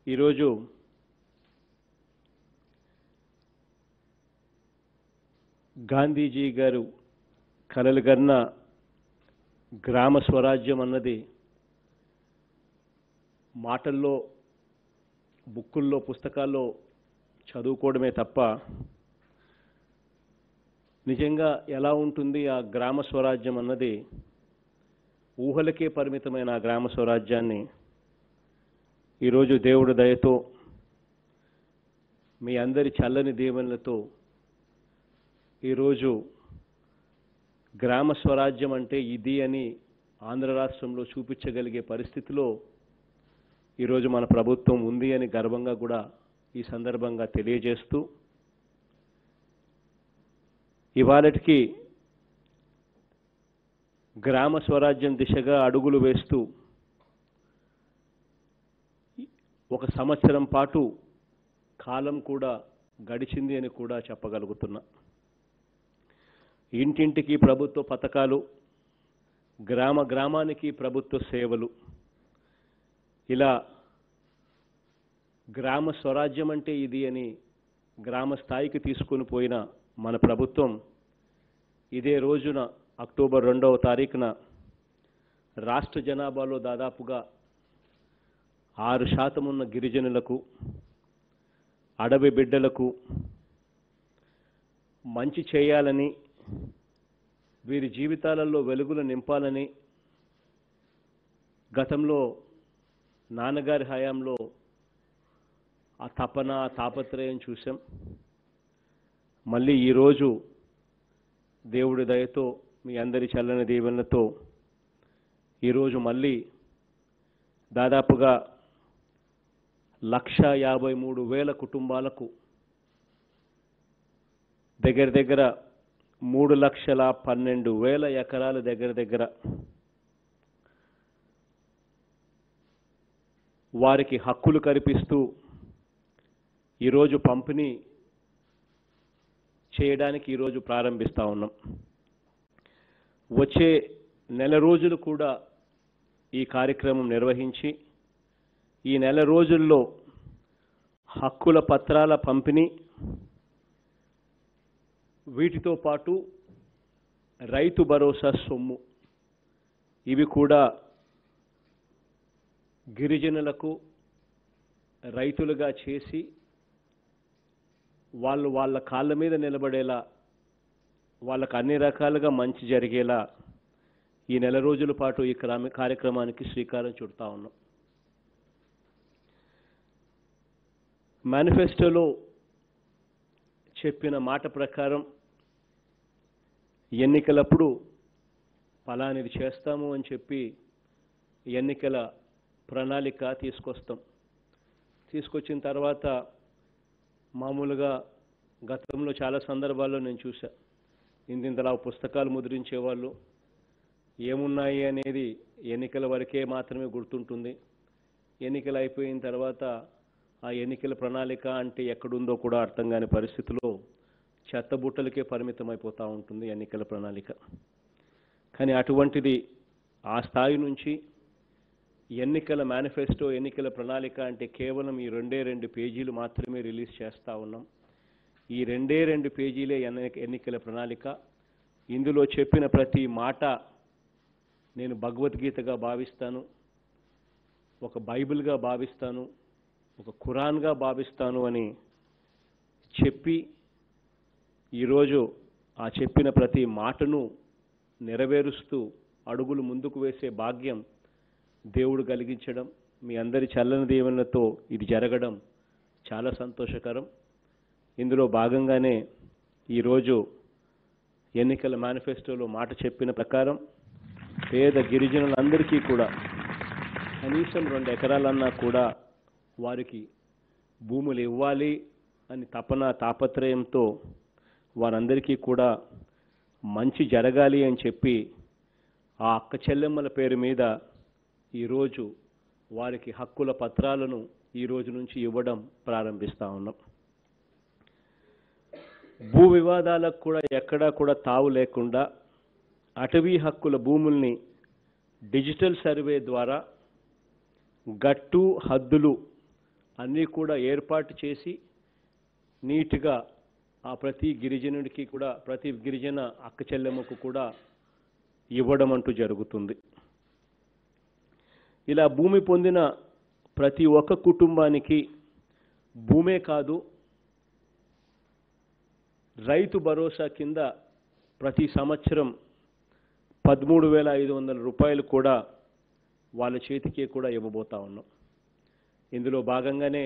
ఈరోజు గాంధీజీ గారు కలలు గన్న గ్రామ స్వరాజ్యం అన్నది మాటల్లో బుక్కుల్లో పుస్తకాల్లో చదువుకోవడమే తప్ప నిజంగా ఎలా ఉంటుంది ఆ గ్రామ స్వరాజ్యం అన్నది ఊహలకే పరిమితమైన ఆ గ్రామ స్వరాజ్యాన్ని ఈరోజు దేవుడి దయతో మీ అందరి చల్లని దీవెనలతో ఈరోజు గ్రామ స్వరాజ్యం అంటే ఇది అని ఆంధ్ర రాష్ట్రంలో చూపించగలిగే పరిస్థితిలో ఈరోజు మన ప్రభుత్వం ఉంది అని గర్వంగా కూడా ఈ సందర్భంగా తెలియజేస్తూ ఇవాళటికి గ్రామ స్వరాజ్యం దిశగా అడుగులు వేస్తూ ఒక సంవత్సరం పాటు కాలం కూడా గడిచింది అని కూడా చెప్పగలుగుతున్నా ఇంటింటికి ప్రభుత్వ పథకాలు గ్రామ గ్రామానికి ప్రభుత్వ సేవలు ఇలా గ్రామ స్వరాజ్యం అంటే ఇది అని గ్రామ స్థాయికి తీసుకొని పోయిన మన ప్రభుత్వం ఇదే రోజున అక్టోబర్ రెండవ తారీఖున రాష్ట్ర జనాభాలో దాదాపుగా ఆరు శాతం ఉన్న గిరిజనులకు అడవి బిడ్డలకు మంచి చేయాలని వీరి జీవితాలలో వెలుగులు నింపాలని గతంలో నాన్నగారి హయాంలో ఆ తపన ఆ తాపత్రయం చూసాం మళ్ళీ ఈరోజు దేవుడి దయతో మీ అందరి చల్లని దీవెనలతో ఈరోజు మళ్ళీ దాదాపుగా లక్ష యాభై మూడు వేల కుటుంబాలకు దగ్గర దగ్గర మూడు లక్షల పన్నెండు వేల ఎకరాల దగ్గర దగ్గర వారికి హక్కులు కల్పిస్తూ ఈరోజు పంపిణీ చేయడానికి ఈరోజు ప్రారంభిస్తూ ఉన్నాం వచ్చే నెల రోజులు కూడా ఈ కార్యక్రమం నిర్వహించి ఈ నెల రోజుల్లో హక్కుల పత్రాల పంపిణీ వీటితో పాటు రైతు భరోసా సొమ్ము ఇవి కూడా గిరిజనులకు రైతులుగా చేసి వాళ్ళు వాళ్ళ కాళ్ళ మీద నిలబడేలా వాళ్ళకు అన్ని రకాలుగా మంచి జరిగేలా ఈ నెల రోజుల పాటు ఈ క్రమ కార్యక్రమానికి శ్రీకారం చుడతా ఉన్నాం మేనిఫెస్టోలో చెప్పిన మాట ప్రకారం ఎన్నికలప్పుడు ఫలానిది చేస్తాము అని చెప్పి ఎన్నికల ప్రణాళిక తీసుకొస్తాం తీసుకొచ్చిన తర్వాత మామూలుగా గతంలో చాలా సందర్భాల్లో నేను చూసా ఇంతింతలా పుస్తకాలు ముద్రించేవాళ్ళు ఏమున్నాయి అనేది ఎన్నికల వరకే మాత్రమే గుర్తుంటుంది ఎన్నికలు అయిపోయిన తర్వాత ఆ ఎన్నికల ప్రణాళిక అంటే ఎక్కడుందో కూడా అర్థం కాని పరిస్థితిలో చెత్తబుట్టలకే పరిమితం అయిపోతూ ఉంటుంది ఎన్నికల ప్రణాళిక కానీ అటువంటిది ఆ స్థాయి నుంచి ఎన్నికల మేనిఫెస్టో ఎన్నికల ప్రణాళిక అంటే కేవలం ఈ రెండే రెండు పేజీలు మాత్రమే రిలీజ్ చేస్తూ ఉన్నాం ఈ రెండే రెండు పేజీలే ఎన్ని- ఎన్నికల ప్రణాళిక ఇందులో చెప్పిన ప్రతి మాట నేను భగవద్గీతగా భావిస్తాను ఒక బైబిల్గా భావిస్తాను ఒక ఖురాన్గా భావిస్తాను అని చెప్పి ఈరోజు ఆ చెప్పిన ప్రతి మాటను నెరవేరుస్తూ అడుగులు ముందుకు వేసే భాగ్యం దేవుడు కలిగించడం మీ అందరి చల్లని దీవెనలతో ఇది జరగడం చాలా సంతోషకరం ఇందులో భాగంగానే ఈరోజు ఎన్నికల మేనిఫెస్టోలో మాట చెప్పిన ప్రకారం పేద గిరిజనులందరికీ కూడా కనీసం రెండు ఎకరాలన్నా కూడా వారికి భూములు ఇవ్వాలి అని తపన తాపత్రయంతో వారందరికీ కూడా మంచి జరగాలి అని చెప్పి ఆ అక్క చెల్లెమ్మల పేరు మీద ఈరోజు వారికి హక్కుల పత్రాలను ఈ రోజు నుంచి ఇవ్వడం ప్రారంభిస్తా ఉన్నాం భూ వివాదాలకు కూడా ఎక్కడా కూడా తావు లేకుండా అటవీ హక్కుల భూముల్ని డిజిటల్ సర్వే ద్వారా గట్టు హద్దులు అన్నీ కూడా ఏర్పాటు చేసి నీట్గా ఆ ప్రతి గిరిజనుడికి కూడా ప్రతి గిరిజన అక్క చెల్లెమ్మకు కూడా ఇవ్వడం అంటూ జరుగుతుంది ఇలా భూమి పొందిన ప్రతి ఒక్క కుటుంబానికి భూమే కాదు రైతు భరోసా కింద ప్రతి సంవత్సరం పదమూడు వేల ఐదు వందల రూపాయలు కూడా వాళ్ళ చేతికే కూడా ఇవ్వబోతా ఉన్నాం ఇందులో భాగంగానే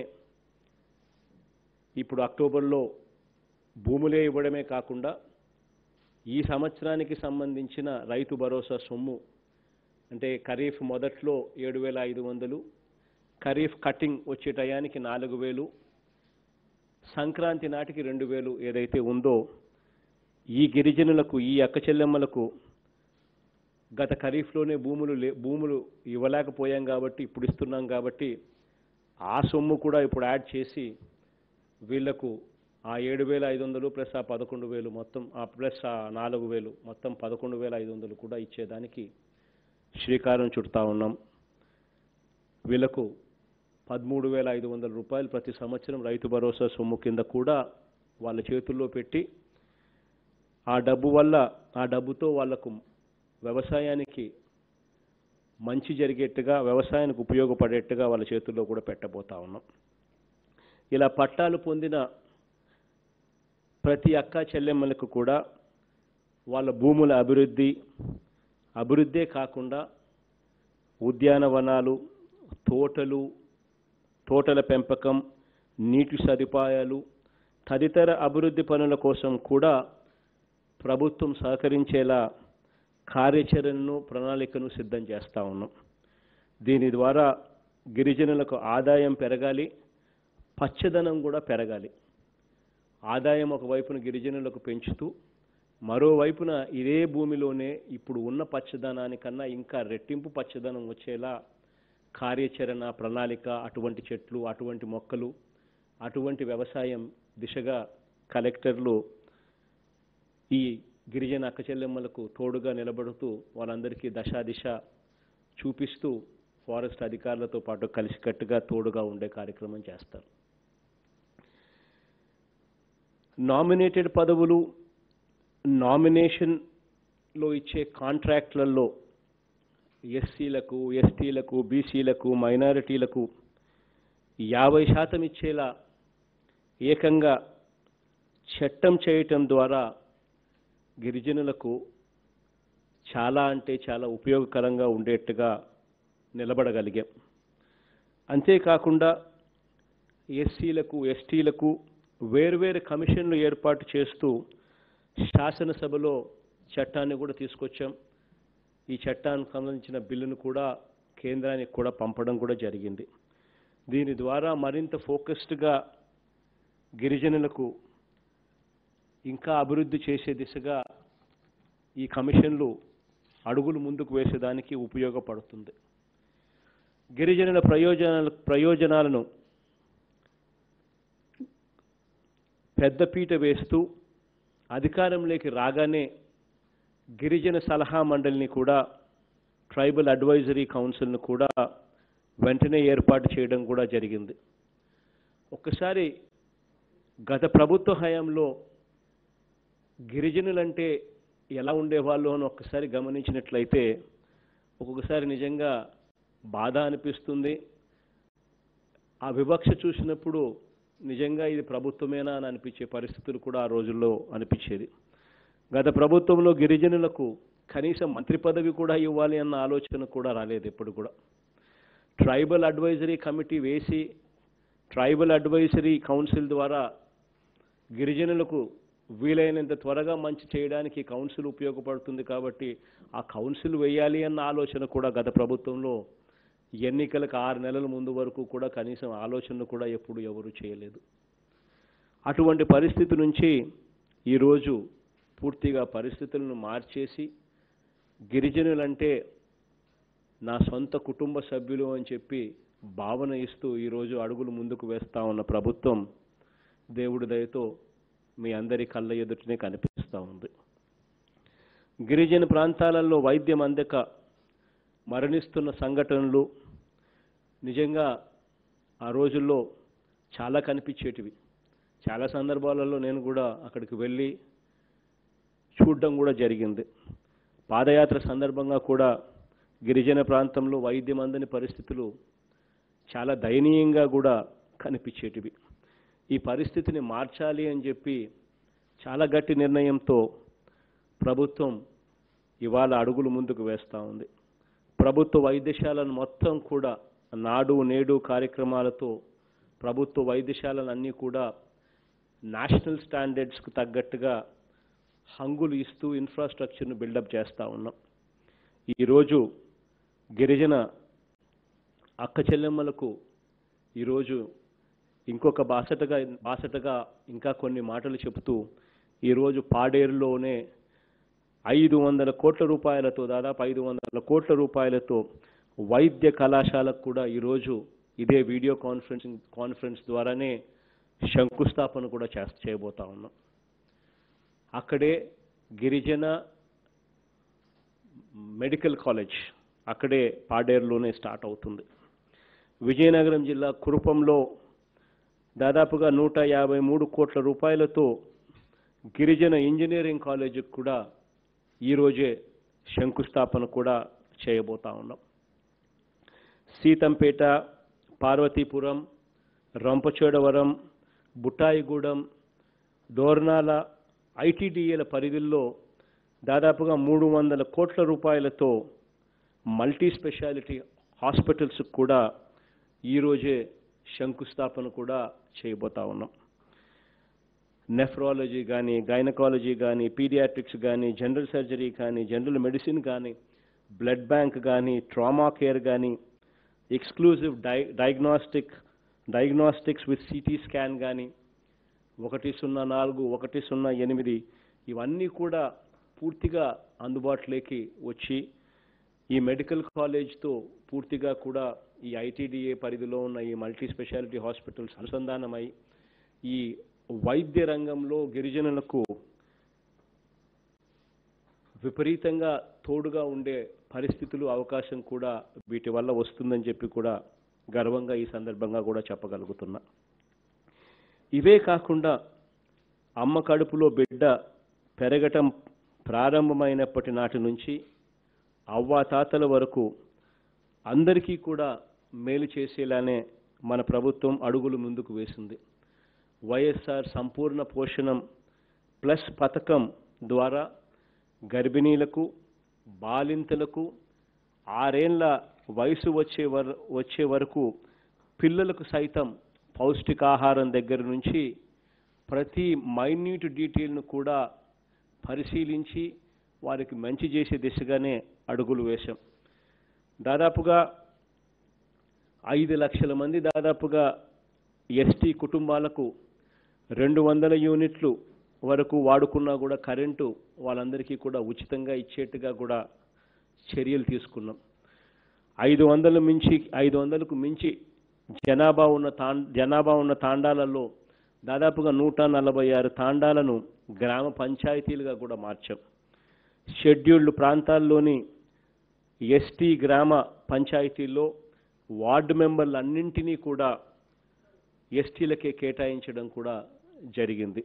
ఇప్పుడు అక్టోబర్లో భూములే ఇవ్వడమే కాకుండా ఈ సంవత్సరానికి సంబంధించిన రైతు భరోసా సొమ్ము అంటే ఖరీఫ్ మొదట్లో ఏడు వేల ఐదు వందలు ఖరీఫ్ కటింగ్ వచ్చే టయానికి నాలుగు వేలు సంక్రాంతి నాటికి రెండు వేలు ఏదైతే ఉందో ఈ గిరిజనులకు ఈ అక్క చెల్లెమ్మలకు గత ఖరీఫ్లోనే భూములు లే భూములు ఇవ్వలేకపోయాం కాబట్టి ఇప్పుడు ఇస్తున్నాం కాబట్టి ఆ సొమ్ము కూడా ఇప్పుడు యాడ్ చేసి వీళ్లకు ఆ ఏడు వేల ఐదు వందలు ప్లస్ ఆ పదకొండు వేలు మొత్తం ఆ ప్లస్ ఆ నాలుగు వేలు మొత్తం పదకొండు వేల ఐదు వందలు కూడా ఇచ్చేదానికి శ్రీకారం చుడతా ఉన్నాం వీళ్లకు పదమూడు వేల ఐదు వందల రూపాయలు ప్రతి సంవత్సరం రైతు భరోసా సొమ్ము కింద కూడా వాళ్ళ చేతుల్లో పెట్టి ఆ డబ్బు వల్ల ఆ డబ్బుతో వాళ్లకు వ్యవసాయానికి మంచి జరిగేట్టుగా వ్యవసాయానికి ఉపయోగపడేట్టుగా వాళ్ళ చేతుల్లో కూడా పెట్టబోతా ఉన్నాం ఇలా పట్టాలు పొందిన ప్రతి అక్క చెల్లెమ్మలకు కూడా వాళ్ళ భూముల అభివృద్ధి అభివృద్ధే కాకుండా ఉద్యానవనాలు తోటలు తోటల పెంపకం నీటి సదుపాయాలు తదితర అభివృద్ధి పనుల కోసం కూడా ప్రభుత్వం సహకరించేలా కార్యాచరణను ప్రణాళికను సిద్ధం చేస్తూ ఉన్నాం దీని ద్వారా గిరిజనులకు ఆదాయం పెరగాలి పచ్చదనం కూడా పెరగాలి ఆదాయం ఒకవైపున గిరిజనులకు పెంచుతూ మరోవైపున ఇదే భూమిలోనే ఇప్పుడు ఉన్న పచ్చదనానికన్నా ఇంకా రెట్టింపు పచ్చదనం వచ్చేలా కార్యాచరణ ప్రణాళిక అటువంటి చెట్లు అటువంటి మొక్కలు అటువంటి వ్యవసాయం దిశగా కలెక్టర్లు ఈ గిరిజన అక్కచెల్లెమ్మలకు తోడుగా నిలబడుతూ వాళ్ళందరికీ దశా దిశ చూపిస్తూ ఫారెస్ట్ అధికారులతో పాటు కలిసికట్టుగా తోడుగా ఉండే కార్యక్రమం చేస్తారు నామినేటెడ్ పదవులు నామినేషన్లో ఇచ్చే కాంట్రాక్ట్లలో ఎస్సీలకు ఎస్టీలకు బీసీలకు మైనారిటీలకు యాభై శాతం ఇచ్చేలా ఏకంగా చట్టం చేయటం ద్వారా గిరిజనులకు చాలా అంటే చాలా ఉపయోగకరంగా ఉండేట్టుగా నిలబడగలిగాం అంతేకాకుండా ఎస్సీలకు ఎస్టీలకు వేర్వేరు కమిషన్లు ఏర్పాటు చేస్తూ శాసనసభలో చట్టాన్ని కూడా తీసుకొచ్చాం ఈ చట్టానికి సంబంధించిన బిల్లును కూడా కేంద్రానికి కూడా పంపడం కూడా జరిగింది దీని ద్వారా మరింత ఫోకస్డ్గా గిరిజనులకు ఇంకా అభివృద్ధి చేసే దిశగా ఈ కమిషన్లు అడుగులు ముందుకు వేసేదానికి ఉపయోగపడుతుంది గిరిజనుల ప్రయోజనాల ప్రయోజనాలను పెద్దపీట వేస్తూ అధికారంలోకి రాగానే గిరిజన సలహా మండలిని కూడా ట్రైబల్ అడ్వైజరీ కౌన్సిల్ను కూడా వెంటనే ఏర్పాటు చేయడం కూడా జరిగింది ఒక్కసారి గత ప్రభుత్వ హయాంలో గిరిజనులంటే ఎలా ఉండేవాళ్ళు అని ఒక్కసారి గమనించినట్లయితే ఒక్కొక్కసారి నిజంగా బాధ అనిపిస్తుంది ఆ వివక్ష చూసినప్పుడు నిజంగా ఇది ప్రభుత్వమేనా అని అనిపించే పరిస్థితులు కూడా ఆ రోజుల్లో అనిపించేది గత ప్రభుత్వంలో గిరిజనులకు కనీసం మంత్రి పదవి కూడా ఇవ్వాలి అన్న ఆలోచన కూడా రాలేదు ఎప్పుడు కూడా ట్రైబల్ అడ్వైజరీ కమిటీ వేసి ట్రైబల్ అడ్వైజరీ కౌన్సిల్ ద్వారా గిరిజనులకు వీలైనంత త్వరగా మంచి చేయడానికి కౌన్సిల్ ఉపయోగపడుతుంది కాబట్టి ఆ కౌన్సిల్ వేయాలి అన్న ఆలోచన కూడా గత ప్రభుత్వంలో ఎన్నికలకు ఆరు నెలల ముందు వరకు కూడా కనీసం ఆలోచన కూడా ఎప్పుడు ఎవరు చేయలేదు అటువంటి పరిస్థితి నుంచి ఈరోజు పూర్తిగా పరిస్థితులను మార్చేసి గిరిజనులంటే నా సొంత కుటుంబ సభ్యులు అని చెప్పి భావన ఇస్తూ ఈరోజు అడుగులు ముందుకు వేస్తా ఉన్న ప్రభుత్వం దేవుడి దయతో మీ అందరి కళ్ళ ఎదుటనే కనిపిస్తూ ఉంది గిరిజన ప్రాంతాలలో వైద్యం అందక మరణిస్తున్న సంఘటనలు నిజంగా ఆ రోజుల్లో చాలా కనిపించేటివి చాలా సందర్భాలలో నేను కూడా అక్కడికి వెళ్ళి చూడడం కూడా జరిగింది పాదయాత్ర సందర్భంగా కూడా గిరిజన ప్రాంతంలో వైద్యం అందని పరిస్థితులు చాలా దయనీయంగా కూడా కనిపించేటివి ఈ పరిస్థితిని మార్చాలి అని చెప్పి చాలా గట్టి నిర్ణయంతో ప్రభుత్వం ఇవాళ అడుగులు ముందుకు వేస్తూ ఉంది ప్రభుత్వ వైద్యశాలను మొత్తం కూడా నాడు నేడు కార్యక్రమాలతో ప్రభుత్వ వైద్యశాలను అన్నీ కూడా నేషనల్ స్టాండర్డ్స్కు తగ్గట్టుగా హంగులు ఇస్తూ ఇన్ఫ్రాస్ట్రక్చర్ను బిల్డప్ చేస్తూ ఉన్నాం ఈరోజు గిరిజన అక్క చెల్లెమ్మలకు ఈరోజు ఇంకొక బాసటగా బాసటగా ఇంకా కొన్ని మాటలు చెబుతూ ఈరోజు పాడేరులోనే ఐదు వందల కోట్ల రూపాయలతో దాదాపు ఐదు వందల కోట్ల రూపాయలతో వైద్య కళాశాలకు కూడా ఈరోజు ఇదే వీడియో కాన్ఫరెన్సింగ్ కాన్ఫరెన్స్ ద్వారానే శంకుస్థాపన కూడా చేస్త చేయబోతా ఉన్నాం అక్కడే గిరిజన మెడికల్ కాలేజ్ అక్కడే పాడేరులోనే స్టార్ట్ అవుతుంది విజయనగరం జిల్లా కురుపంలో దాదాపుగా నూట యాభై మూడు కోట్ల రూపాయలతో గిరిజన ఇంజనీరింగ్ కాలేజీకి కూడా ఈరోజే శంకుస్థాపన కూడా చేయబోతా ఉన్నాం సీతంపేట పార్వతీపురం రంపచోడవరం బుట్టాయిగూడెం దోర్నాల ఐటీడీఏల పరిధిల్లో దాదాపుగా మూడు వందల కోట్ల రూపాయలతో మల్టీ స్పెషాలిటీ హాస్పిటల్స్ కూడా ఈరోజే శంకుస్థాపన కూడా చేయబోతా ఉన్నాం నెఫ్రాలజీ కానీ గైనకాలజీ కానీ పీడియాట్రిక్స్ కానీ జనరల్ సర్జరీ కానీ జనరల్ మెడిసిన్ కానీ బ్లడ్ బ్యాంక్ కానీ ట్రామా కేర్ కానీ ఎక్స్క్లూజివ్ డై diagnostic diagnostics with CT scan కానీ ఒకటి సున్నా నాలుగు ఒకటి సున్నా ఎనిమిది ఇవన్నీ కూడా పూర్తిగా అందుబాటులోకి వచ్చి ఈ మెడికల్ కాలేజ్తో పూర్తిగా కూడా ఈ ఐటీడీఏ పరిధిలో ఉన్న ఈ మల్టీ స్పెషాలిటీ హాస్పిటల్స్ అనుసంధానమై ఈ వైద్య రంగంలో గిరిజనులకు విపరీతంగా తోడుగా ఉండే పరిస్థితులు అవకాశం కూడా వీటి వల్ల వస్తుందని చెప్పి కూడా గర్వంగా ఈ సందర్భంగా కూడా చెప్పగలుగుతున్నా ఇవే కాకుండా అమ్మ కడుపులో బిడ్డ పెరగటం ప్రారంభమైనప్పటి నాటి నుంచి అవ్వా తాతల వరకు అందరికీ కూడా మేలు చేసేలానే మన ప్రభుత్వం అడుగులు ముందుకు వేసింది వైఎస్ఆర్ సంపూర్ణ పోషణం ప్లస్ పథకం ద్వారా గర్భిణీలకు బాలింతలకు ఆరేండ్ల వయసు వచ్చే వర వచ్చే వరకు పిల్లలకు సైతం పౌష్టికాహారం దగ్గర నుంచి ప్రతి మైన్యూట్ డీటెయిల్ను కూడా పరిశీలించి వారికి మంచి చేసే దిశగానే అడుగులు వేశాం దాదాపుగా ఐదు లక్షల మంది దాదాపుగా ఎస్టీ కుటుంబాలకు రెండు వందల యూనిట్లు వరకు వాడుకున్నా కూడా కరెంటు వాళ్ళందరికీ కూడా ఉచితంగా ఇచ్చేట్టుగా కూడా చర్యలు తీసుకున్నాం ఐదు వందలు మించి ఐదు వందలకు మించి జనాభా ఉన్న తాం జనాభా ఉన్న తాండాలలో దాదాపుగా నూట నలభై ఆరు తాండాలను గ్రామ పంచాయతీలుగా కూడా మార్చాం షెడ్యూల్డ్ ప్రాంతాల్లోని ఎస్టీ గ్రామ పంచాయతీల్లో వార్డు మెంబర్లన్నింటినీ కూడా ఎస్టీలకే కేటాయించడం కూడా జరిగింది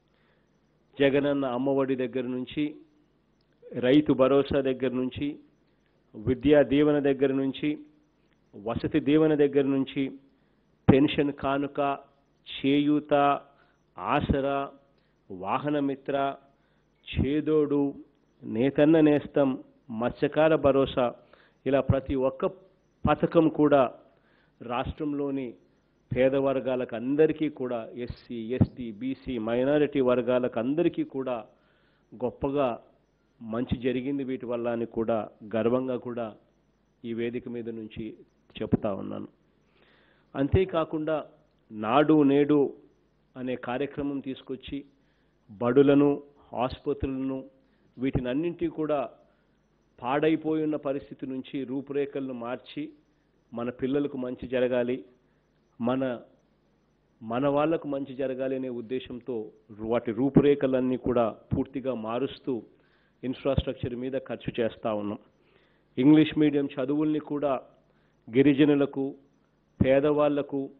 జగనన్న అమ్మఒడి దగ్గర నుంచి రైతు భరోసా దగ్గర నుంచి విద్యా దీవెన దగ్గర నుంచి వసతి దీవెన దగ్గర నుంచి పెన్షన్ కానుక చేయూత ఆసరా వాహనమిత్ర చేదోడు నేతన్న నేస్తం మత్స్యకార భరోసా ఇలా ప్రతి ఒక్క పథకం కూడా రాష్ట్రంలోని పేద వర్గాలకు అందరికీ కూడా ఎస్సీ ఎస్టీ బీసీ మైనారిటీ వర్గాలకు అందరికీ కూడా గొప్పగా మంచి జరిగింది వీటి వల్ల అని కూడా గర్వంగా కూడా ఈ వేదిక మీద నుంచి చెప్తా ఉన్నాను అంతేకాకుండా నాడు నేడు అనే కార్యక్రమం తీసుకొచ్చి బడులను ఆసుపత్రులను వీటినన్నింటి కూడా పాడైపోయి ఉన్న పరిస్థితి నుంచి రూపురేఖలను మార్చి మన పిల్లలకు మంచి జరగాలి మన మన వాళ్ళకు మంచి జరగాలి అనే ఉద్దేశంతో వాటి రూపురేఖలన్నీ కూడా పూర్తిగా మారుస్తూ ఇన్ఫ్రాస్ట్రక్చర్ మీద ఖర్చు చేస్తూ ఉన్నాం ఇంగ్లీష్ మీడియం చదువుల్ని కూడా గిరిజనులకు పేదవాళ్లకు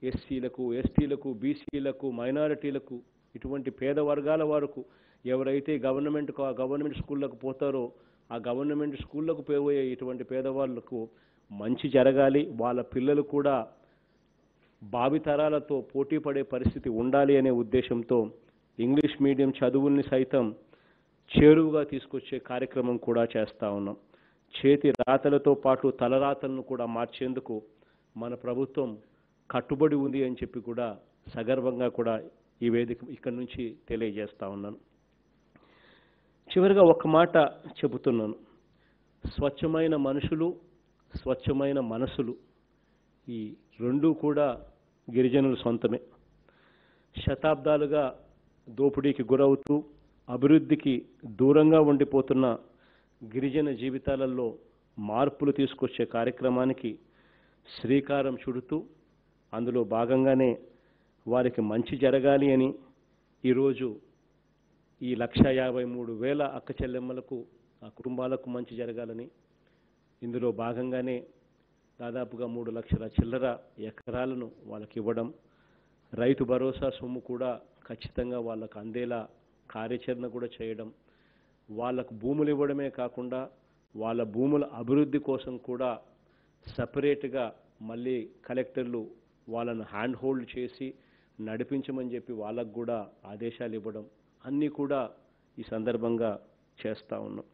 ఎస్సీలకు ఎస్టీలకు బీసీలకు మైనారిటీలకు ఇటువంటి పేద వర్గాల వరకు ఎవరైతే గవర్నమెంట్ గవర్నమెంట్ స్కూళ్ళకు పోతారో ఆ గవర్నమెంట్ స్కూళ్ళకు పోయే ఇటువంటి పేదవాళ్ళకు మంచి జరగాలి వాళ్ళ పిల్లలు కూడా భావితరాలతో పోటీ పడే పరిస్థితి ఉండాలి అనే ఉద్దేశంతో ఇంగ్లీష్ మీడియం చదువుల్ని సైతం చేరువుగా తీసుకొచ్చే కార్యక్రమం కూడా చేస్తా ఉన్నాం చేతి రాతలతో పాటు తలరాతలను కూడా మార్చేందుకు మన ప్రభుత్వం కట్టుబడి ఉంది అని చెప్పి కూడా సగర్వంగా కూడా ఈ వేదిక ఇక్కడి నుంచి తెలియజేస్తా ఉన్నాను చివరిగా ఒక మాట చెబుతున్నాను స్వచ్ఛమైన మనుషులు స్వచ్ఛమైన మనసులు ఈ రెండు కూడా గిరిజనుల సొంతమే శతాబ్దాలుగా దోపిడీకి గురవుతూ అభివృద్ధికి దూరంగా ఉండిపోతున్న గిరిజన జీవితాలలో మార్పులు తీసుకొచ్చే కార్యక్రమానికి శ్రీకారం చుడుతూ అందులో భాగంగానే వారికి మంచి జరగాలి అని ఈరోజు ఈ లక్ష యాభై మూడు వేల అక్క చెల్లెమ్మలకు ఆ కుటుంబాలకు మంచి జరగాలని ఇందులో భాగంగానే దాదాపుగా మూడు లక్షల చిల్లర ఎకరాలను వాళ్ళకి ఇవ్వడం రైతు భరోసా సొమ్ము కూడా ఖచ్చితంగా వాళ్ళకు అందేలా కార్యాచరణ కూడా చేయడం వాళ్ళకు భూములు ఇవ్వడమే కాకుండా వాళ్ళ భూముల అభివృద్ధి కోసం కూడా సపరేట్గా మళ్ళీ కలెక్టర్లు వాళ్ళను హ్యాండ్ హోల్డ్ చేసి నడిపించమని చెప్పి వాళ్ళకు కూడా ఆదేశాలు ఇవ్వడం అన్నీ కూడా ఈ సందర్భంగా చేస్తూ ఉన్నాం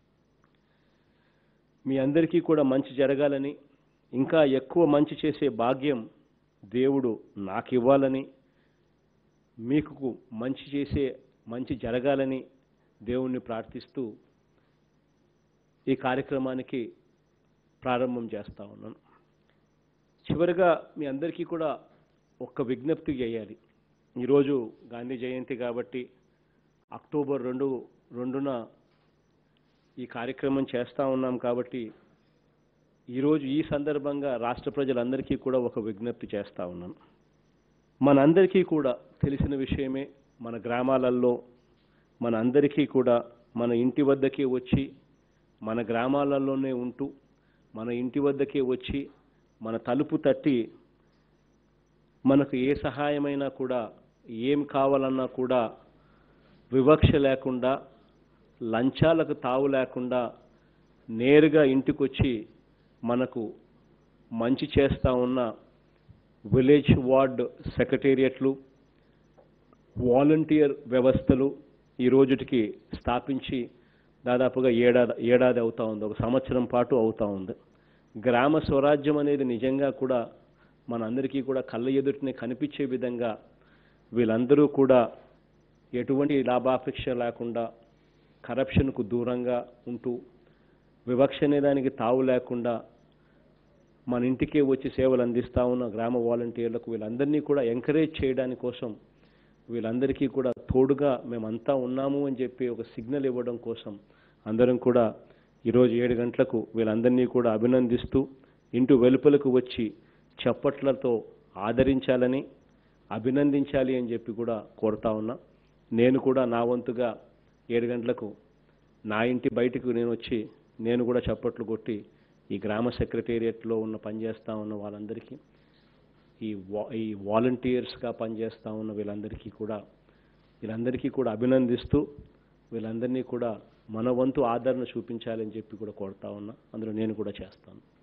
మీ అందరికీ కూడా మంచి జరగాలని ఇంకా ఎక్కువ మంచి చేసే భాగ్యం దేవుడు నాకు ఇవ్వాలని మీకు మంచి చేసే మంచి జరగాలని దేవుణ్ణి ప్రార్థిస్తూ ఈ కార్యక్రమానికి ప్రారంభం చేస్తా ఉన్నాను చివరిగా మీ అందరికీ కూడా ఒక్క విజ్ఞప్తి చేయాలి ఈరోజు గాంధీ జయంతి కాబట్టి అక్టోబర్ రెండు రెండున ఈ కార్యక్రమం చేస్తూ ఉన్నాం కాబట్టి ఈరోజు ఈ సందర్భంగా రాష్ట్ర ప్రజలందరికీ కూడా ఒక విజ్ఞప్తి చేస్తూ ఉన్నాను మనందరికీ కూడా తెలిసిన విషయమే మన గ్రామాలలో మన అందరికీ కూడా మన ఇంటి వద్దకే వచ్చి మన గ్రామాలలోనే ఉంటూ మన ఇంటి వద్దకే వచ్చి మన తలుపు తట్టి మనకు ఏ సహాయమైనా కూడా ఏం కావాలన్నా కూడా వివక్ష లేకుండా లంచాలకు తావు లేకుండా నేరుగా ఇంటికొచ్చి మనకు మంచి చేస్తూ ఉన్న విలేజ్ వార్డ్ సెక్రటేరియట్లు వాలంటీర్ వ్యవస్థలు ఈ రోజుటికి స్థాపించి దాదాపుగా ఏడాది ఏడాది అవుతా ఉంది ఒక సంవత్సరం పాటు అవుతా ఉంది గ్రామ స్వరాజ్యం అనేది నిజంగా కూడా మనందరికీ కూడా కళ్ళ ఎదుటినే కనిపించే విధంగా వీళ్ళందరూ కూడా ఎటువంటి లాభాపేక్ష లేకుండా కరప్షన్కు దూరంగా ఉంటూ వివక్ష అనే దానికి తావు లేకుండా మన ఇంటికే వచ్చి సేవలు అందిస్తా ఉన్న గ్రామ వాలంటీర్లకు వీళ్ళందరినీ కూడా ఎంకరేజ్ చేయడానికి కోసం వీళ్ళందరికీ కూడా తోడుగా మేమంతా ఉన్నాము అని చెప్పి ఒక సిగ్నల్ ఇవ్వడం కోసం అందరం కూడా ఈరోజు ఏడు గంటలకు వీళ్ళందరినీ కూడా అభినందిస్తూ ఇంటి వెలుపలకు వచ్చి చప్పట్లతో ఆదరించాలని అభినందించాలి అని చెప్పి కూడా కోరుతా ఉన్నా నేను కూడా నా వంతుగా ఏడు గంటలకు నా ఇంటి బయటకు నేను వచ్చి నేను కూడా చప్పట్లు కొట్టి ఈ గ్రామ సెక్రటేరియట్లో ఉన్న పనిచేస్తూ ఉన్న వాళ్ళందరికీ ఈ వా ఈ వాలంటీర్స్గా పనిచేస్తూ ఉన్న వీళ్ళందరికీ కూడా వీళ్ళందరికీ కూడా అభినందిస్తూ వీళ్ళందరినీ కూడా మన వంతు ఆదరణ చూపించాలని చెప్పి కూడా కోరుతా ఉన్నా అందులో నేను కూడా చేస్తాను